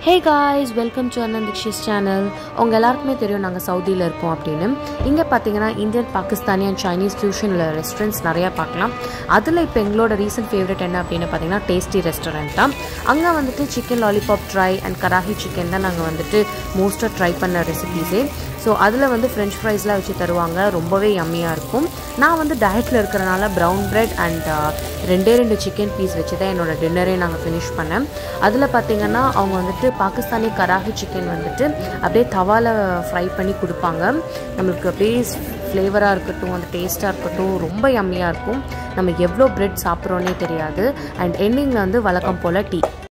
hey guys welcome to Anand தீக்ஷிஸ் channel உங்கள் எல்லாருக்குமே தெரியும் நாங்கள் சவுதியில் இருக்கோம் அப்படின்னு இங்கே பார்த்தீங்கன்னா இந்தியன் பாகிஸ்தானி அண்ட் சைனீஸ் ஃபியூஷனில் ரெஸ்டாரண்ட்ஸ் நிறையா பார்க்கலாம் அதில் இப்போ எங்களோட ரீசன்ட் ஃபேவரட் என்ன அப்படின்னு பார்த்தீங்கன்னா டேஸ்டி ரெஸ்டாரண்ட் தான் அங்கே வந்துட்டு chicken lollipop try and karahi chicken தான் நாங்கள் வந்துட்டு மோஸ்ட்டாக ட்ரை பண்ண ரெசிபீஸே ஸோ அதில் வந்து ஃப்ரெஞ்ச் ஃப்ரைஸ்லாம் வச்சு தருவாங்க ரொம்பவே யம்மியாக இருக்கும் நான் வந்து டயட்டில் இருக்கிறனால ப்ரௌன் பிரெட் அண்ட் ரெண்டே ரெண்டு சிக்கன் பீஸ் வச்சு தான் என்னோடய டின்னரே நாங்கள் ஃபினிஷ் பண்ணேன் அதில் பார்த்தீங்கன்னா அவங்க வந்துட்டு பாகிஸ்தானி கராகி சிக்கன் வந்துட்டு அப்படியே தவால ஃப்ரை பண்ணி கொடுப்பாங்க நம்மளுக்கு அப்படியே ஃப்ளேவராக இருக்கட்டும் அந்த டேஸ்ட்டாக இருக்கட்டும் ரொம்ப யம்மியாக இருக்கும் நம்ம எவ்வளோ பிரெட் சாப்பிட்றோன்னே தெரியாது அண்ட் எண்டிங்கில் வந்து வழக்கம் போல் டீ